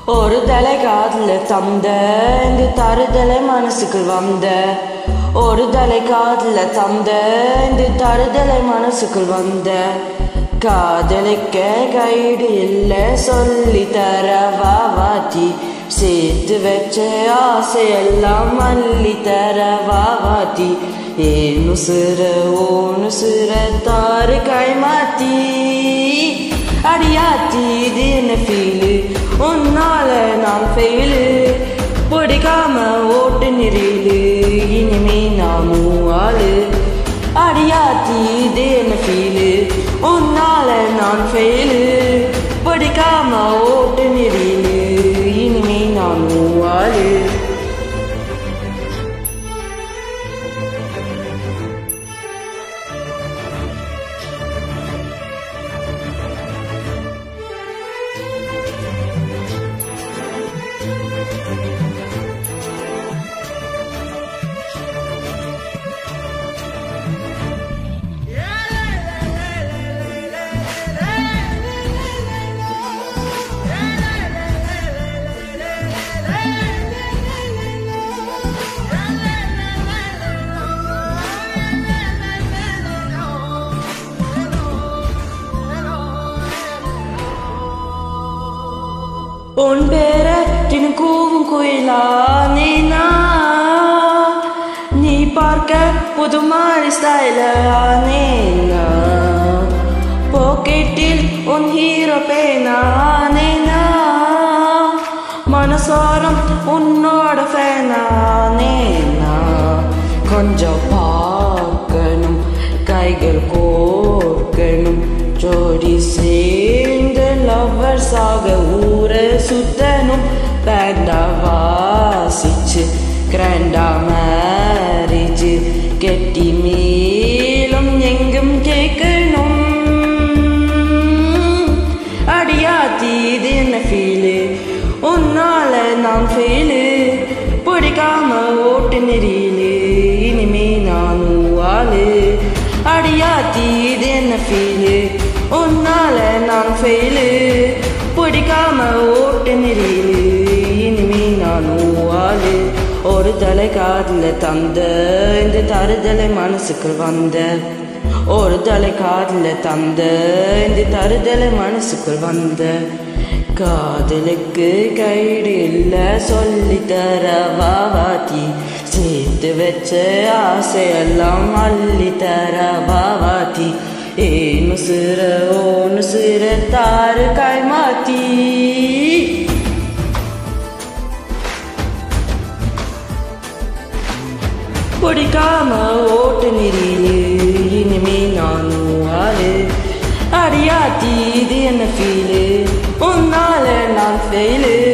ஒரு தலை காதுல தந்த இந்த தருதலை மனசுக்குள் வந்த ஒரு தலை காதுல தந்த இந்த தருதலை மனசுக்குள் வந்த காதலிக்க கைடு இல்ல சொல்லி தர வாவாத்தி சேர்த்து வச்ச ஆசையெல்லாம் மல்லி தர வாவாத்தி ஏனு சிற ஓனு சிற தாரு கை மாத்தி அடியாத்தி இது என்ன ஃபீலு உன்னால நான் ஃபெயிலு பிடிக்காம ஓட்டு நெறியிலு இனிமே நாமும் ஆளு அடியாத்தி இது என்ன ஃபீலு உன்னால நான் ஃபெயிலு பிடிக்காம ஓட்டு நெறியிலு இனிமே நாமும் ஆளு உன் பேர கூவும் குயிலானேனா நீ பார்க்க புது மாதிரி ஸ்டைலானேனா பாக்கெட்டில் உன் ஹீரோ பேனானேனா மனசாரம் உன்னோட ஃபேனானேனா கொஞ்சம் பார்க்கணும் கைகள் கோர்க்கணும் ஜோடி சேர்ந்து லவ்வர்ஸாக ஊரை சுத்தணும் பேண்டா வாசிச்சு கிராண்டா மேரேஜ் கெட்டி மேலும் எங்கும் கேட்கணும் அடியாத்தி இது என்ன ஃபீலு உன்னால நான் ஃபெயிலு பிடிக்காம ஓட்டு நெறியிலு இனிமே நானும் ஆளு அடியாத்தி இது என்ன ஃபீலு உன்னால நான் ஃபெயிலு பிடிக்காம ஓட்டு நெறியிலு இனிமே நானும் ஆளு ஒரு தலை காதுல தந்த இந்த தருதலை மனசுக்குள் வந்த ஒரு தலை காதுல தந்த இந்த தருதலை மனசுக்குள் வந்த காதலுக்கு கைடு இல்ல சொல்லி தர வாவாத்தி சேர்த்து வச்ச ஆசையெல்லாம் அள்ளி தர வாவாத்தி ஏனு சிற ஓனு சிற தாரு கை மாத்தி பிடிக்காம ஓட்டு நெறியிலு இனிமே நானும் ஆளு அடியாத்தி இது என்ன ஃபீலு உன்னால நான் ஃபெயிலு